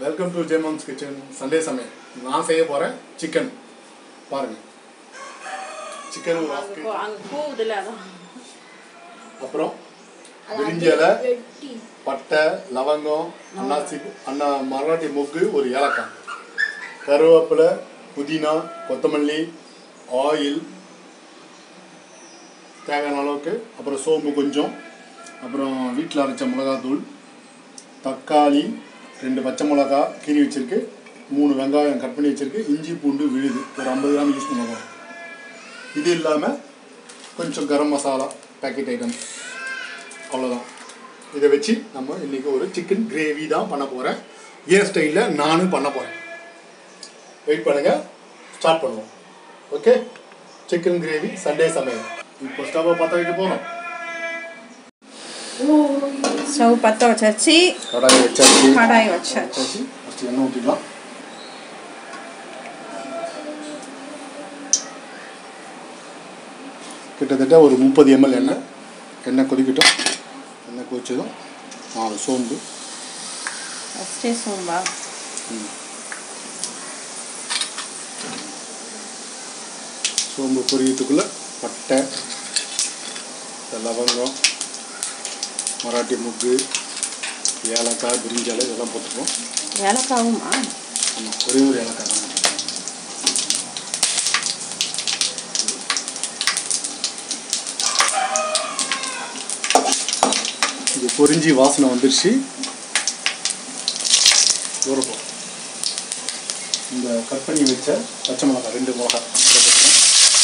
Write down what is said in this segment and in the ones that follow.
Welcome to Jayamoms kitchen Sunday சமையல் நான் செய்ய போகிறேன் சிக்கன் பாருங்கள் சிக்கன் ஒரு half kg. அங்க போகுதுல அதான் அப்புறம் பிரிஞ்சி இலை பட்டை லவங்கம் அன்னாசி அண்ணா மராட்டி மொக்கு ஒரு ஏலக்காய் கருவேப்பிலை புதினா கொத்தமல்லி ஆயில் தேவையான அளவுக்கு அப்புறம் சோம்பு கொஞ்சம் அப்புறம் வீட்டில் அரைச்ச மிளகாத்தூள் தக்காளி ரெண்டு பச்சை மிளகா கீறி வச்சிருக்கு மூணு வெங்காயம் கட் பண்ணி வச்சிருக்கு இஞ்சி பூண்டு விழுது ஒரு ஐம்பது கிராம் யூஸ் பண்ண போகிறோம் இது இல்லாமல் கொஞ்சம் கரம் மசாலா பேக்கெட் ஐட்டம் அவ்வளோதான் இதை வச்சு நம்ம இன்றைக்கி ஒரு சிக்கன் கிரேவி தான் பண்ண போகிறேன் ஏன் ஸ்டைலில் நானும் பண்ண போகிறேன் வெயிட் பண்ணுங்கள் ஸ்டார்ட் பண்ணுவோம் ஓகே சிக்கன் கிரேவி சண்டே சமையல் இப்போ ஸ்டவ்வை பற்ற வைக்க போகிறோம் ஸ்டவ் பற்ற வச்சாச்சு கடாயை வச்சாச்சு கடாய் வச்சாச்சு வச்சாச்சு ஃபஸ்ட்டு எண்ணெய் ஊற்றிக்கலாம் கிட்டத்தட்ட ஒரு முப்பது எம்எல் எண்ணெய் எண்ணெய் கொதிக்கட்டும் எண்ணெய் கொதிச்சதும் நாலு சோம்பு ஃபஸ்ட்டே சோம்பா சோம்பு பொரியத்துக்குள்ளே பட்டை லவங்கம் மராட்டி முக்கு ஏலக்காய் பிரிஞ்சாலை இதெல்லாம் போட்டுப்போம் ஏலக்காவுமா ஆமாம் ஒரே ஒரு ஏலக்காய் தான் இது பொரிஞ்சி வாசனை வந்துருச்சு ஊறப்போம் இந்த கட் பண்ணி வச்ச பச்சை மிளகாய் ரெண்டு மிளகாய் இதை போட்டுக்கலாம்.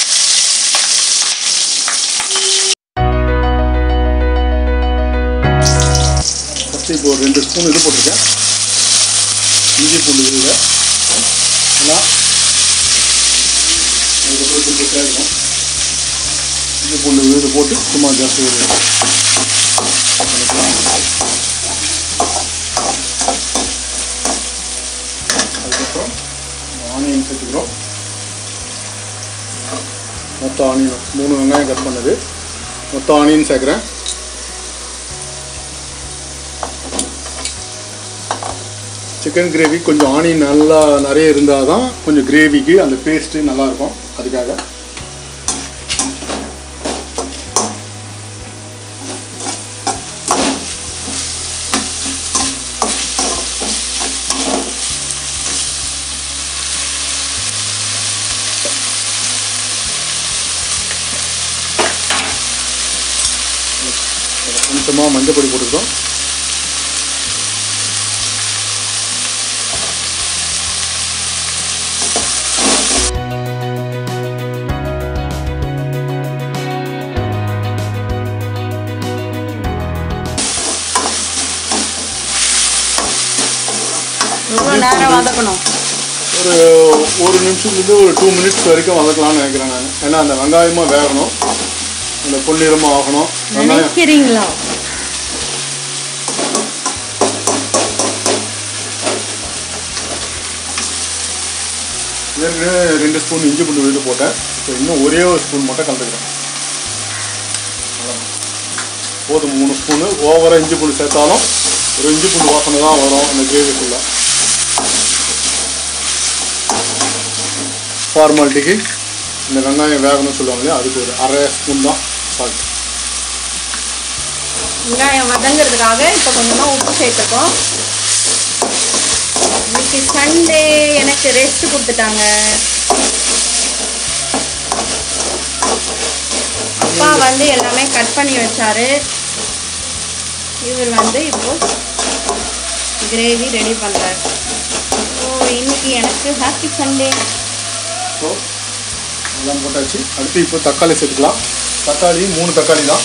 ஃபஸ்ட்டு இப்போ ஒரு ரெண்டு ஸ்பூன் இது போட்டிருக்கேன் இஞ்சி பூண்டு விழுத ஏன்னா அதுக்கப்புறம் கொஞ்சம் தேவைக்கும் இஞ்சி பூண்டு விழுது போட்டு சும்மா ஜாஸ்தி ஒரு பண்ணிக்கலாம் அதுக்கப்புறம் ஆனியன் சேர்த்துக்கிறோம் மொத்தம் ஆனியன் மூணு வெங்காயம் கட் பண்ணது மொத்தம் ஆனியன் சேர்க்குறேன் சிக்கன் கிரேவி கொஞ்சம் ஆனியன் நல்லா நிறைய இருந்தால் தான் கொஞ்சம் கிரேவிக்கு அந்த பேஸ்ட்டு நல்லாயிருக்கும் அதுக்காக கொஞ்சமாக மஞ்சள் பொடி போட்டுக்கிறோம் எவ்வளோ நேரம் வதக்கணும் ஒரு ஒரு நிமிஷத்துலேருந்து ஒரு டூ மினிட்ஸ் வரைக்கும் வதக்கலாம்னு நினைக்கிறேன் நான் ஏன்னா அந்த வெங்காயமாக வேகணும் அந்த பொன்னிறமாக ஆகணும் வெங்காயம் நினைக்கிறீங்களா ஏற்கனவே ரெண்டு ஸ்பூன் இஞ்சி பூண்டு விழுது போட்டேன் இப்போ இன்னும் ஒரே ஒரு ஸ்பூன் மட்டும் கலந்துக்கிறேன் அவ்வளவுதான். போதும் மூணு ஸ்பூனு ஓவராக இஞ்சி பூண்டு சேர்த்தாலும் ஒரு இஞ்சி பூண்டு வாசனை தான் வரும் அந்த கிரேவிக்குள்ளே ஃபார்மாலிட்டிக்கு இந்த வெங்காயம் வேகணும்னு சொல்லுவாங்க இல்லையா அதுக்கு ஒரு அரை ஸ்பூன் தான் சால்ட் வெங்காயம் வதங்கிறதுக்காக இப்போ கொஞ்சமாக உப்பு சேர்த்துக்கோம் இன்னைக்கு சண்டே எனக்கு ரெஸ்ட் கொடுத்துட்டாங்க அப்பா வந்து எல்லாமே கட் பண்ணி வச்சாரு இவர் வந்து இப்போ கிரேவி ரெடி பண்ணுறாரு ஸோ இன்னைக்கு எனக்கு ஹாப்பி சண்டே ஸோ எல்லாம் போட்டாச்சு அடுத்து இப்போ தக்காளி சேர்த்துக்கலாம் தக்காளி மூணு தக்காளி தான்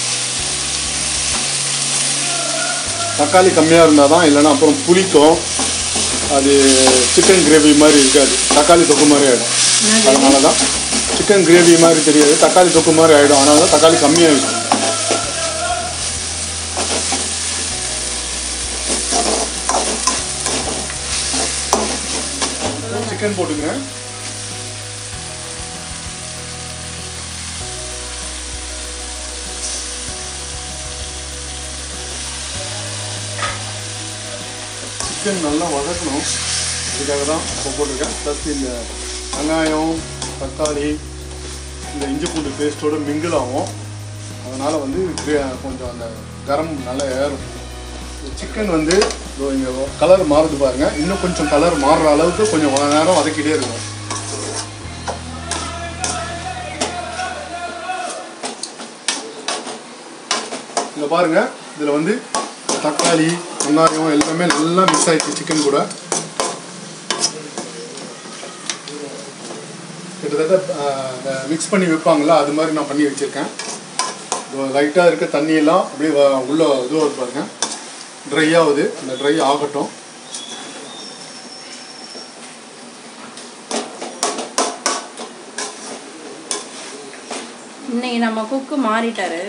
தக்காளி கம்மியாக இருந்தால் தான் இல்லைன்னா அப்புறம் புளிக்கும் அது சிக்கன் கிரேவி மாதிரி இருக்காது தக்காளி தொக்கு மாதிரி ஆகிடும் அதனால தான் சிக்கன் கிரேவி மாதிரி தெரியாது தக்காளி தொக்கு மாதிரி ஆகிடும் அதனால தான் தக்காளி கம்மியாக இருக்கும் சிக்கன் போட்டுக்கிறேன் சிக்கன் நல்லா வதக்கணும் அதுக்காக தான் இப்போ போட்டிருக்கேன் ப்ளஸ் இந்த வெங்காயம் தக்காளி இந்த இஞ்சி பூண்டு பேஸ்ட்டோட மிங்கிள் ஆகும் அதனால் வந்து கிரே- கொஞ்சம் அந்த கரம் நல்லா ஏறும் சிக்கன் வந்து இங்கே கலர் மாறுது பாருங்க இன்னும் கொஞ்சம் கலர் மாறுற அளவுக்கு கொஞ்சம் நேரம் வதக்கிட்டே இருக்கும் இங்க பாருங்க இதில் வந்து தக்காளி வெங்காயம் எல்லாமே நல்லா மிக்ஸ் ஆயிடுச்சு சிக்கன் கூட கிட்டத்தட்ட மிக்ஸ் பண்ணி வைப்பாங்கள்ல அது மாதிரி நான் பண்ணி வச்சுருக்கேன் லைட்டாக இருக்க தண்ணியெல்லாம் அப்படியே வ- உள்ள இதுவாக பாருங்க ட்ரை ஆகுது இந்த ட்ரை ஆகட்டும் இன்னைக்கு நம்ம குக்கு மாறிட்டாரு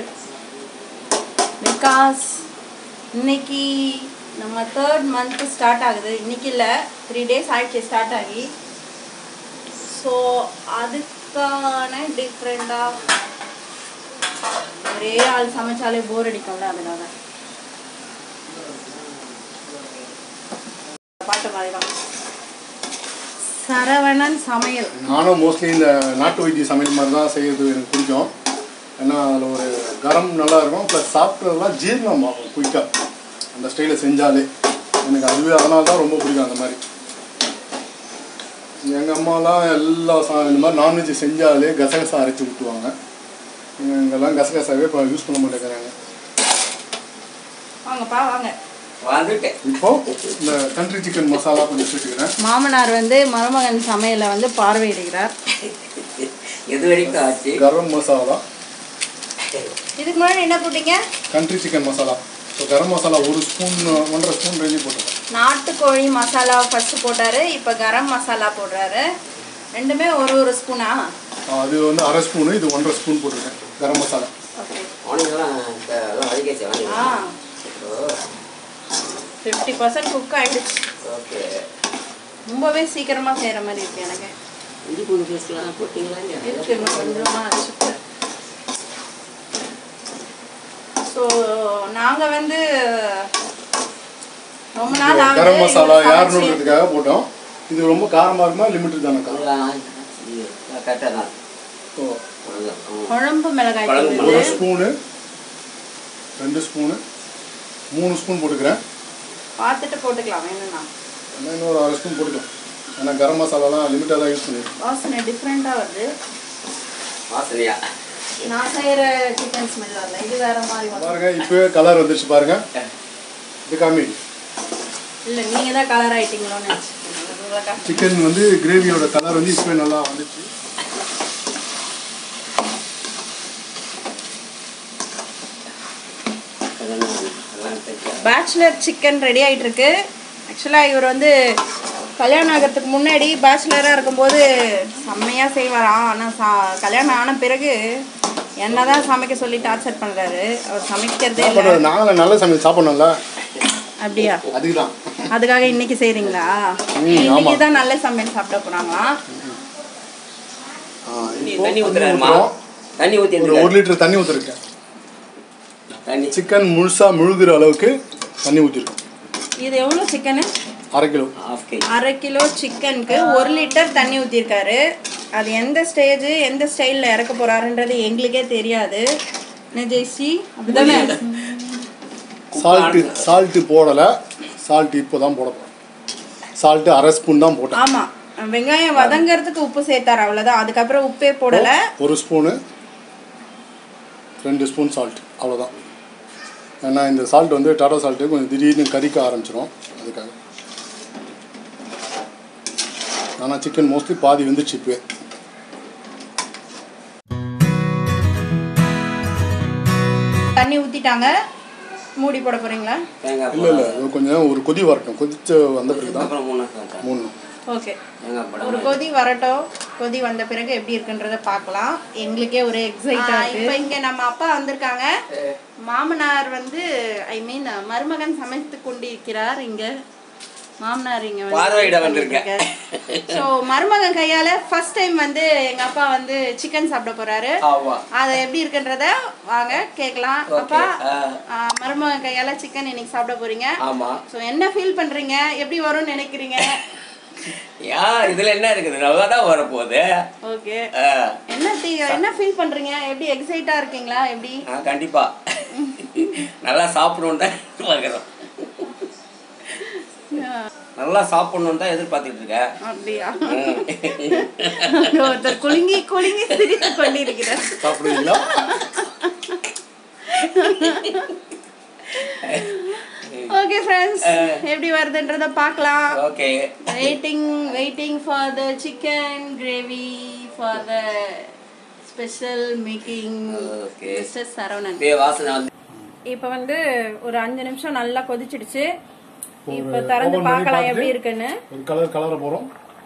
பிகாஸ் இன்னைக்கு நம்ம தேர்ட் மந்த் ஸ்டார்ட் ஆகுது இன்னைக்கு இல்லை த்ரீ டேஸ் ஆயிடுச்சு ஸ்டார்ட் ஆகி ஸோ அதுக்கான டிஃப்ரெண்டாக ஒரே ஆள் சமைச்சாலே போர் அடிக்கும்ல அதனால பாட்டு மாதிரி தான் சரவணன் சமையல் நானும் மோஸ்ட்லி இந்த நாட்டு வைத்திய சமையல் மாதிரி தான் செய்யறது எனக்கு பிடிக்கும் ஏன்னா அதில் ஒரு கரம் நல்லா இருக்கும் ப்ளஸ் சாப்பிட்றதெல்லாம் ஜீரணம் ஆகும் குயிக்காக அந்த ஸ்டைலில் செஞ்சாலே எனக்கு அதுவே அதனால தான் ரொம்ப பிடிக்கும் அந்த மாதிரி எங்கள் அம்மாலாம் எல்லா சா இந்த மாதிரி நான்வெஜ் செஞ்சாலே கசகசா அரைச்சி விட்டுவாங்க இங்கெல்லாம் கசகசாவே இப்போ யூஸ் பண்ண மாட்டேங்கிறாங்க வாங்கப்பா வாங்க வந்துட்டேன் இப்போ இந்த கண்ட்ரி சிக்கன் மசாலா கொஞ்சம் சேர்த்துக்கிறேன் மாமனார் வந்து மருமகன் சமையலை வந்து பார்வையிடுகிறார் எது வரைக்கும் ஆச்சு கரம் மசாலா இதுக்கு முன்னாடி என்ன போட்டீங்க கண்ட்ரி சிக்கன் மசாலா இப்போ கரம் மசாலா ஒரு ஸ்பூன் ஒன்றரை ஸ்பூன் ரேஞ்சு போட்டுருக்கேன் நாட்டுக்கோழி மசாலா ஃபர்ஸ்ட் போட்டாரு இப்போ கரம் மசாலா போடுறாரு ரெண்டுமே ஒரு ஒரு ஸ்பூனா அது வந்து அரை ஸ்பூனு இது ஒன்றரை ஸ்பூன் போட்டிருக்கேன் கரம் மசாலா ஓகே அவனுங்கெல்லாம் இப்ப எல்லாம் வதக்கியாச்சு ஆ வாங்க ஃபிஃப்டி பர்சன்ட் குக் ஆயிடுச்சு ஓகே ரொம்பவே சீக்கிரமாக செய்கிற மாதிரி இருக்கு எனக்கு இஞ்சி பூண்டு பேஸ்ட்லாம் போட்டிங்களா இல்லையா இருக்கு இன்னும் கொஞ்சமாக வச்சுட்டு ஸோ நாங்கள் வந்து ரொம்ப நாள் ஆகுது கரம் மசாலா இவர் சமைச்சு- யாருன்றதுக்காக போட்டோம் இது ரொம்ப காரமாக இருக்குமா லிமிட்டட் தானக்கா கரெக்டாக தான் ஓ அவ்வளவுதான். ம். குழம்பு மிளகாய் குழம்பு தூள் ஒரு ஸ்பூனு ரெண்டு ஸ்பூனு மூணு ஸ்பூன் போட்டுக்கிறேன் பார்த்துட்டு போட்டுக்கலாம் வேணும்னா ஆனால் இன்னொரு அரை ஸ்பூன் போட்டுக்கலாம் ஏன்னா கரம் மசாலாலாம் லிமிட்டாக தான் யூஸ் பண்ணிருக்கேன் வாசனை டிஃப்ரெண்ட்டாக வருது வாசனையா நான் செய்கிற சிக்கன் ஸ்மெல் வரல இது வேற மாதிரி வரும் பாருங்க இப்போவே கலர் வந்துருச்சு பாருங்க இது காமி இல்லை நீங்கள் தான் கலர் ஆயிட்டீங்களோன்னு நினச்சிட்டேன் உங்களுக்கா சிக்கன் வந்து கிரேவியோட கலர் வந்து இப்போவே நல்லா வந்துச்சு அதெல்லாம் அதெல்லாம் தைச்சா பேச்சுலர் சிக்கன் ரெடி ஆயிட்டு இருக்கு ஆக்சுவலாக இவர் வந்து கல்யாணம் ஆகிறதுக்கு முன்னாடி பேச்சுலராக இருக்கும்போது செம்மையாக செய்வாராம் ஆனால் சா கல்யாணம் ஆன பிறகு என்ன தான் சமைக்க சொல்லி டார்ச்சர் பண்ணுறாரு அவர் சமைக்கிறதே இல்லை சாப்பிட்றது நாங்களே நல்ல சமையல் சாப்பிடணும்ல அப்படியா அதுக்கு தான் அதுக்காக இன்னைக்கு செய்கிறீங்களா இன்னைக்கு தான் நல்ல சமையல் சாப்பிட போகிறாங்களாம் தண்ணி தண்ணி ஊத்துறாருமா தண்ணி ஊற்றி ஒரு ஒரு லிட்டர் தண்ணி ஊற்றிருக்கேன் தண்ணி சிக்கன் முழுசாக முழுகிற அளவுக்கு தண்ணி ஊற்றிருக்கோம் இது எவ்வளோ சிக்கனு அரை கிலோ ஹாஃப் கேஜி அரை கிலோ சிக்கனுக்கு ஒரு லிட்டர் தண்ணி ஊற்றிருக்காரு அது எந்த ஸ்டேஜ் எந்த ஸ்டைலில் இறக்க போறாருன்றது எங்களுக்கே தெரியாது என்ன ஜெய்ஸ்ரீ அப்படிதானே சால்ட்டு சால்ட்டு போடலை சால்ட் இப்போ தான் போட போகிறோம் சால்ட்டு அரை ஸ்பூன் தான் போட்டேன் ஆமா வெங்காயம் வதங்கறதுக்கு உப்பு சேர்த்தாரு அவ்வளவுதான் அதுக்கப்புறம் உப்பே போடல ஒரு ஸ்பூனு ரெண்டு ஸ்பூன் சால்ட் அவ்வளோதான் ஏன்னா இந்த சால்ட் வந்து டாடா சால்ட்டு கொஞ்சம் திடீர்னு கறிக்க ஆரம்பிச்சிரும் அதுக்காக ஆனால் சிக்கன் மோஸ்ட்லி பாதி வந்துச்சு இப்போவே தண்ணி ஊத்திட்டாங்க மூடி போட போறீங்களா தேங்காய் இல்லை இல்லை இது கொஞ்சம் ஒரு கொதி வரட்டும் கொதிச்சு வந்த பிறகு தான் அப்புறம் மூணு நிமிஷம் மூணு ஓகே தேங்காய் படம் ஒரு கொதி வரட்டும் கொதி வந்த பிறகு எப்படி இருக்குன்றத பார்க்கலாம் எங்களுக்கே ஒரு எக்ஸைட்டா இருக்கு இப்போ இங்க நம்ம அப்பா வந்திருக்காங்க மாமனார் வந்து ஐ மீன் மருமகன் சமைத்து கொண்டிருக்கிறார் இங்க மாமனார் இங்க பார்வையிட வந்திருக்கேன். ஸோ மருமகன் கையால ஃபர்ஸ்ட் டைம் வந்து எங்க அப்பா வந்து சிக்கன் சாப்பிட போறாரு ஆமா அது எப்படி இருக்குன்றத வாங்க கேட்கலாம் Okay. அப்பா ஆ. ஆ, மருமகன் கையால சிக்கன் இன்னைக்கு சாப்பிட போறீங்க ஆமா ஸோ என்ன ஃபீல் பண்றீங்க எப்படி வரும்னு நினைக்கிறீங்க யா இதுல என்ன இருக்குது நல்லா தான் வரப்போகுது ஓகே ஆ, என்ன தீ- என்ன ஃபீல் பண்றீங்க எப்படி எக்ஸைட்டா இருக்கீங்களா எப்படி ஆ, கண்டிப்பா நல்லா சாப்பிடணும் தான் பார்க்குறோம் நல்லா சாப்பிடணும் தான் எதிர்பார்த்துட்டு இருக்கேன் அப்படியா ம். ஒருத்தர் குலுங்கி குலுங்கி சிரித்து கொண்டிருக்கிறார் சாப்பிடுவீங்களா ஓகே ஃப்ரெண்ட்ஸ் எப்படி வருதுன்றத பார்க்கலாம் okay waiting waiting for the chicken gravy for the special making Okay. Mister Saravanan அப்படியே வாசனை வந்து இப்போ வந்து ஒரு அஞ்சு நிமிஷம் நல்லா கொதிச்சிடுச்சு ஒரு இப்போ திறந்து open பண்ணி பார்க்கலாம் பார்த்துட்டு எப்படி இருக்குன்னு ஒரு கலர் கலர போகிறோம்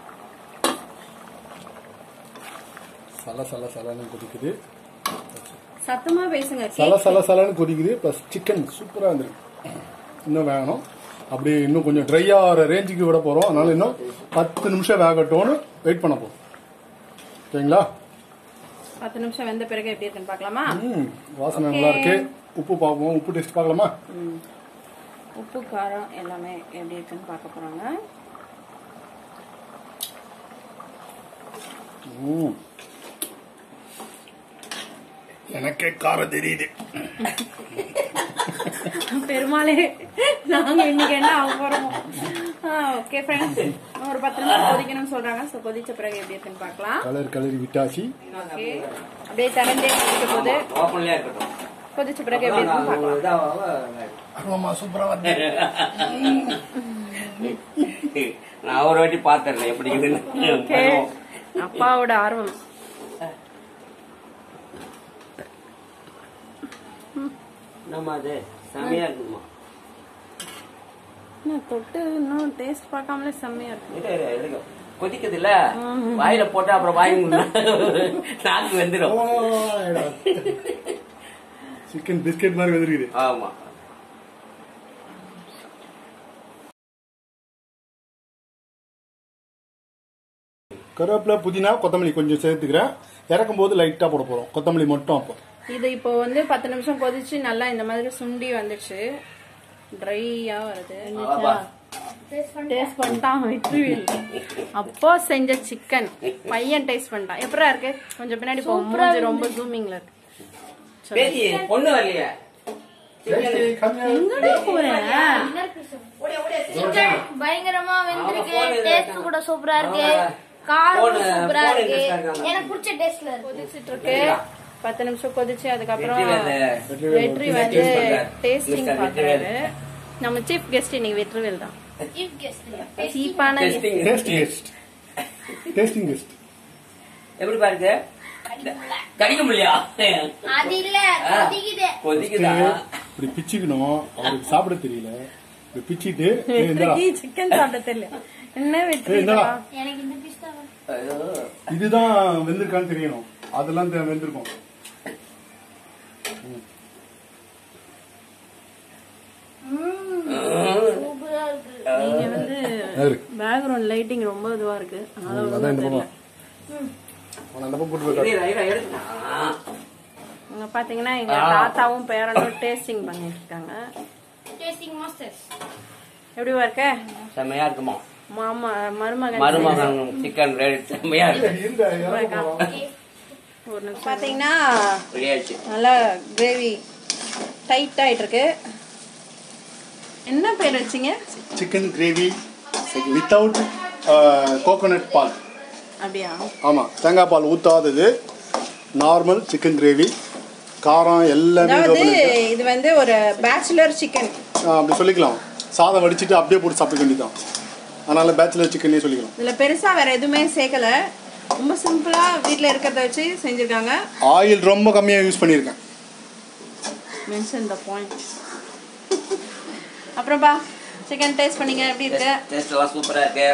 சல சல சலன்னு கொதிக்குது சத்தமா பேசுங்க சல சல சலன்னு கொதிக்குது ப்ளஸ் சிக்கன் சூப்பராக இருந்திருக்கு இன்னும் வேகணும் அப்படி இன்னும் கொஞ்சம் ட்ரை ஆகிற ரேஞ்சுக்கு விட போகிறோம் அதனால இன்னும் பத்து நிமிஷம் வேகட்டும்னு வெயிட் பண்ண போகிறோம் ஓகேங்களா பத்து நிமிஷம் வெந்த பிறகு எப்படி இருக்குன்னு பார்க்கலாமா ம் வாசனை நல்லா இருக்கு உப்பு பார்ப்போம் உப்பு டேஸ்ட் பார்க்கலாமா உப்பு காரம் எல்லாமே எப்படி இருக்குன்னு பார்க்க போறாங்க ம் எனக்கே காரம் தெரியுது பெருமாளே நாங்க இன்னைக்கு என்ன ஆக போறோம் ஓகே ஃப்ரெண்ட்ஸ் ஒரு பத்து நிமிஷம் கொதிக்கணும்னு சொல்றாங்க ஸோ கொதிச்ச பிறகு எப்படி இருக்குன்னு பார்க்கலாம் கலர் கலரி விட்டாச்சு ஓகே அப்படியே திறந்தே கொதிக்க போது ஓப்பன்லயே இருக்கட்டும் கொதிச்ச பிறகு எப்படி இருக்குன்னு பார்க்கலாம் இதாக ஆமாம்மா சூப்பராக வந்து நான் ஒரு வாட்டி பார்த்துறேன் எப்படி ஓகே இருக்குதுன்னு அப்பாவோட ஆர்வம் நம்ம அது செமையா இருக்குமா என்ன தொட்டு இன்னும் டேஸ்ட் பார்க்காமலே செம்மையா இருக்கு இரு, இரு, இருக்கு. கொதிக்குது இல்ல வாயில போட்டா அப்புறம் வாய் நாக்கு வெந்துடும் சிக்கன் பிஸ்கெட் மாதிரி வந்துருக்குது ஆமா கருவேப்பிலை புதினா கொத்தமல்லி கொஞ்சம் சேர்த்துக்கிறேன் இறக்கும் போது லைட்டாக போட போகிறோம் கொத்தமல்லி மட்டும் அப்போ இது இப்போ வந்து பத்து நிமிஷம் கொதிச்சு நல்லா இந்த மாதிரி சுண்டி வந்துடுச்சு ட்ரையா வருது ஆமா. டேஸ்ட் பண்ணிட்டான் வெற்றிவேல் அப்போ செஞ்ச சிக்கன் பையன் டேஸ்ட் பண்ணிட்டான் எப்படா இருக்கு கொஞ்சம் பின்னாடி போ மூஞ்சி ரொம்ப ஜூமிங்ல இருக்கு பேத்தி பொண்ணு வரலையே எங்கடா போற சிக்கன் பயங்கரமா வெந்திருக்கு அவங்க phone டேஸ்ட் கூட சூப்பரா இருக்கு காரம் phone- சூப்பரா phone இருக்கு interest ஆ இருக்காங்க. எனக்கு பிடிச்ச டேஸ்ட்ல இருக்கு கொதிச்சிட்டு இருக்கு பத்து நிமிஷம் கொதிச்சு அதுக்கப்புறம் வெற்றிவேலு. வெற்றி வந்து Taste பண்றாரு. Tasting Mr. பாக்குறாரு நம்ம சீஃப் கெஸ்ட் இன்னைக்கு வெற்றிவேல் தான் Chief guest இல்ல. சீப்பான Testing. Taste guest tasting guest எப்படி பாருங்க கடிக்க முடியா அது இல்ல கொதிக்குது கொதிக்குதா இப்படி பிச்சுக்கணும் அவருக்கு சாப்பிட தெரியல இப்படி பிச்சிட்டு ஏய், இந்தா. சிக்கன் சாப்பிட தெரியல என்ன வெற்றி ஏய், இந்தா. எனக்கு இந்த பீஸ் தான் வேணும். ஐயோ. இதுதான் வெந்திருக்கான்னு தெரியணும் அதெல்லாம் தெ- வெந்திருக்கும் சூப்பரா இருக்கு நீங்க வந்து யாரு? பேக்ரவுண்ட் லைட்டிங் ரொம்ப இதுவா இருக்கு அதனால அதான் ஒண்ணும் இந்த தெரியல பக்கம் அவன் அந்த பக்கம் போட்டு வைக்காது. இரு, இரு, எடுக்கலாம். இங்க பாத்தீங்கன்னா எங்க தாத்தாவும் பேரனும் டேஸ்டிங் பண்ணிட்டு இருக்காங்க டேஸ்டிங் மாஸ்டர்ஸ் எப்படிவா இருக்க செம்மையா இருக்குமா மாமா மருமகன் மருமகன் சிக்கன் ரெடி செம்மையா இருக்கு இருடா, இறங்க போறோம். ஒரு நிமிஷம் பாத்தீங்கன்னா ரெடி ஆயிடுச்சு நல்லா கிரேவி டைட் ஆயிட்டு இருக்கு என்ன பேர் வச்சீங்க சிக்கன் கிரேவி வித்தவுட் கோகோனட் பால் அப்படியா ஆமாம் தேங்காய் பால் ஊற்றாதது நார்மல் சிக்கன் கிரேவி காரம் எல்லாமே இது அதாவது பண்ணிட்டு இது வந்து ஒரு பேச்சுலர் சிக்கன் அப்படி சொல்லிக்கலாம் சாதம் வடிச்சிட்டு அப்படியே போட்டு சாப்பிட வேண்டியதான் அதனால பேச்சுலர் சிக்கனே சொல்லிக்கலாம் இதுல பெருசா வேற எதுவுமே சேர்க்கல ரொம்ப சிம்பிளா வீட்ல இருக்கிறத வச்சு செஞ்சிருக்காங்க ஆயில் ரொம்ப கம்மியாக யூஸ் பண்ணியிருக்கேன் மென்ஷன் த பாயிண்ட் அப்புறம்ப்பா சிக்கன் டேஸ்ட் பண்ணீங்க எப்படி இருக்கு டேஸ்ட் எல்லாம் சூப்பரா இருக்கு ஓகே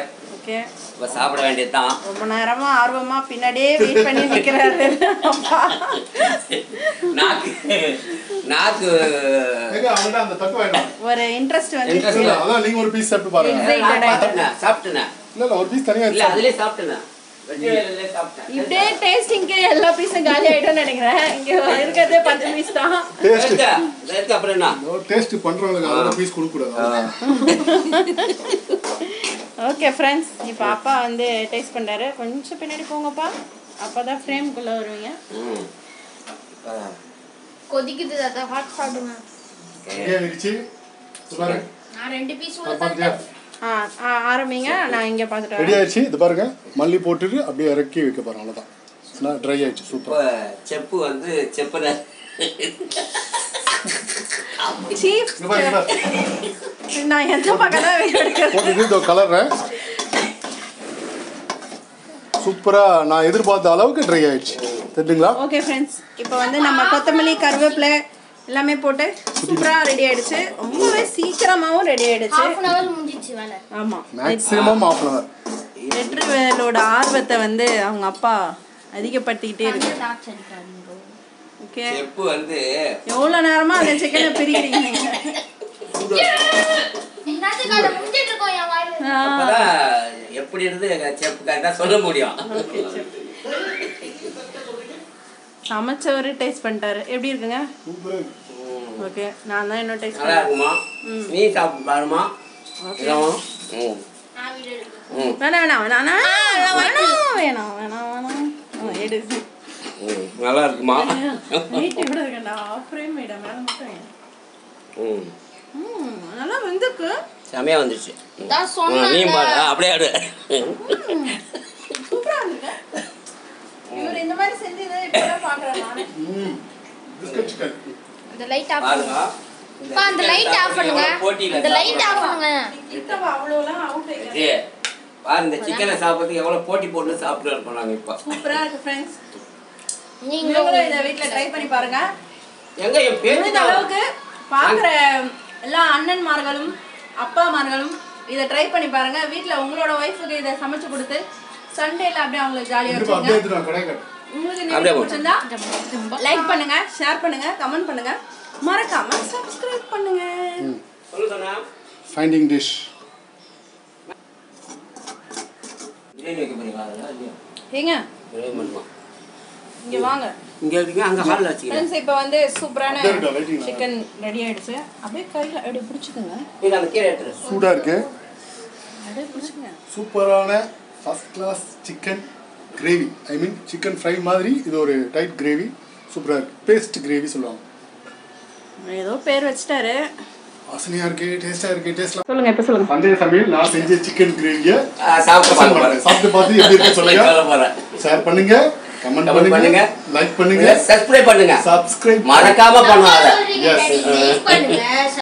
ஓகே இப்ப சாப்பிட வேண்டியதுதான் ரொம்ப நேரமா ஆர்வமா பின்னாடியே வெயிட் பண்ணி நிக்கிறாரு அப்பா நாக்கு நாக்கு ஏங்க அவங்கள்ட்ட அந்த தட்டு வாங்கிடும் ஒரு இன்ட்ரெஸ்ட் வந்து Interest இல்ல அதான் நீங்க ஒரு பீஸ் சாப்பிட்டு பாருங்க Excited நான் ஆயிட்டேன். சாப்பிட்டேன், சாப்பிட்டேன் இல்ல இல்ல ஒரு பீஸ் தனியா இல்ல வச்சு அதுலயே சாப்பிட்டேன் வெட்டி வேலையிலே சாப்பிட்டேன் இப்படியே டேஸ்டிங்க்கு எல்லா பீஸும் காலி ஆயிடும்னு நினைக்கிறேன் இங்க இருக்கிறதே பத்து பீஸ் தான் டேஸ்ட் இருக்கு. இது இருக்கு, அப்புறம் என்ன டேஸ்ட் பண்றவங்களுக்கு அதோட பீஸ் கொடுக்க கூடாது ஓகே ஃப்ரெண்ட்ஸ் இப்போ அப்பா வந்து டேஸ்ட் பண்றாரு கொஞ்சம் பின்னாடி போங்கப்பா அப்பதான் ஃப்ரேம்குள்ள வருவீங்க ம். இப்ப கொதிக்குது தாத்தா ஹாட் சாப்பிடுங்க அப்படியே விரிச்சு இது பாருங்க நான் ரெண்டு பீஸ் அது பாத்தியா ஆ ஆ, ஆரம்பிங்க நான் இங்க பார்த்துட்டு ரெடி வரேன் ஆயிடுச்சு இது பாருங்க மல்லி போட்டுட்டு அப்படியே இறக்கி வைக்க போறோம் அவ்வளவுதான் ட்ரை ஆயிடுச்சு இப்ப சூப்பர் செப்பு வந்து செப்புல சீஃப் இங்க பாருங்க, இங்க பாருங்க. நான் எந்த பக்கம் தான் எடுக்கிறேன் போட்டுட்டு இதோ கலர்றேன் சூப்பரா நான் எதிர்பார்த்த அளவுக்கு ட்ரை ஆயிடுச்சு தெரிஞ்சுங்களா ஓகே ஃப்ரெண்ட்ஸ் இப்போ வந்து நம்ம கொத்தமல்லி கருவேப்பிலை எல்லாமே போட்டு சூப்பரா ரெடி ஆயிடுச்சு ரொம்பவே சீக்கிரமாவும் ரெடி ஆயிடுச்சு ஹாஃப் அன் அவர் முடிஞ்சிச்சு வேலை ஆமா மேக்ஸிமம் ஆஃப் அன் அவர் வெற்றிவேலோட ஆர்வத்தை வந்து அவங்க அப்பா அதிகப்படுத்திக்கிட்டே இருக்கு டார்ச் அடிக்காதீங்க ஓகே செப்பு வந்து எவ்வளவு நேரமா அந்த சிக்கனை பிரிக்கிறீங்க நீங்க என்னத்துக்கு அதை முடிஞ்சிட்டு இருக்கோம் என் வாயில ஆ, அப்பதான் எப்படி இருந்து செப்பு கரெக்டா சொல்ல முடியும் okay, சரி. சமைச்சவரு டேஸ்ட் பண்ணிட்டாரு எப்படி இருக்குங்க ஓகே நான் தான் இன்னும் டேஸ்ட் நல்லா இருக்குமா நீ சாப்பிட்டு பாருமா இதவும். ம். நான் வீடியோ எடுக்கிறேன் ம். வேணாம் வேணாம் வேணாம் வேணாம் வேணாம் வேணாம் வேணாம் வேணாம் ஆ, எடு ம். நல்லா இருக்குமா வெயிட் எவ்வளோ இருக்கண்டா ஃப்ரேம் வைடா மேலே மட்டும் வை. ம். ம் நல்லா வெந்துக்கு செமையா வந்துருச்சு ம். தான் ம், சொன்னேன்ல. நீ பாரு ஆ, அப்படியே ஆடு சூப்பரா இருக்கு இவர் இந்த மாதிரி செஞ்சது இப்பதான் பாக்குறேன் நானே பிஸ்கட் சிக்கன் அந்த லைட் ஆஃப் பாருங்க பண்ணுங்க இந்த அக்கா, அந்த லைட் ஆஃப் பண்ணுங்க எவ்வளவு போட்டியில அந்த லைட் ஆஃப் சாப்பிடுறாங்க. பண்ணுங்க கிட்டவா அவ்வளோலாம் அவுட் இது, பாரு இந்த சிக்கனை சாப்பிட்றதுக்கு எவ்வளவு போட்டி போட்டு சாப்பிட்டு இருக்கோம் நாங்க இப்ப சூப்பரா இருக்கு ஃப்ரெண்ட்ஸ் நீங்களும் நீங்களும் இதை வீட்ல ட்ரை பண்ணி பாருங்க எங்க என் பேச்சு முடிந்த அளவுக்கு பாக்குற எல்லா அண்ணன்மார்களும் அப்பாமார்களும் இதை ட்ரை பண்ணி பாருங்க வீட்ல உங்களோட ஒய்ஃபுக்கு இதை சமைச்சு கொடுத்து சண்டேல அப்படியே அவங்களுக்கு ஜாலியா இப்போ வச்சுங்க அப்படியே எடுத்துட்டு கடை கடை உங்களுக்கு இந்த அப்படியே வீடியோ போடு. பிடிச்சிருந்தா லைக் பண்ணுங்க ஷேர் பண்ணுங்க கமெண்ட் பண்ணுங்க மறக்காம சப்ஸ்கிரைப் பண்ணுங்க சொல்லு சொன்னா ஃபைண்டிங் டிஷ் பிரியாணி வைக்க போறீங்களா அதுல இல்லையா? ஏங்க பிரியாணி பண்ணுமா இங்க வாங்க இங்க இருக்கீங்க அங்க ஹால்ல வச்சுக்கிறேன் ஃப்ரெண்ட்ஸ் இப்போ வந்து சூப்பரான அப்படியே இருக்கா, lighting? சிக்கன் ரெடி ஆயிடுச்சு அப்படியே கையில அப்படியே பிடிச்சுக்கோங்க நீங்க அந்த கீரை எடுத்துரு சூடாக இருக்கு அப்படியே பிடிச்சுக்கோங்க சூப்பரான first class chicken gravy I mean chicken fry மாதிரி இது ஒரு டைட் கிரேவி சூப்பராக இருக்கு பேஸ்ட் கிரேவி சொல்லுவாங்க ஏதோ பேர் வச்சிட்டாரு வாசனையாக இருக்கு டேஸ்ட்டாக இருக்கு டேஸ்ட்லாம் சொல்லுங்க இப்போ சொல்லுங்க பண்டைய சமையல் நான் செஞ்ச சிக்கன் கிரேவியை ஆ, சாப்பிட்டு பார்க்க போறேன் சாப்பிட்டு பார்த்து எப்படி இருக்கு சொல்லுங்க சொல்ல போறேன் ஷேர் பண்ணுங்க கமெண்ட் Comment பண்ணுங்க பண்ணுங்க. லைக் பண்ணுங்க சப்ஸ்கிரைப் பண்ணுங்க சப்ஸ்கிரைப் மறக்காம பண்ணுவாங்க Yes. லைக் பண்ணுங்க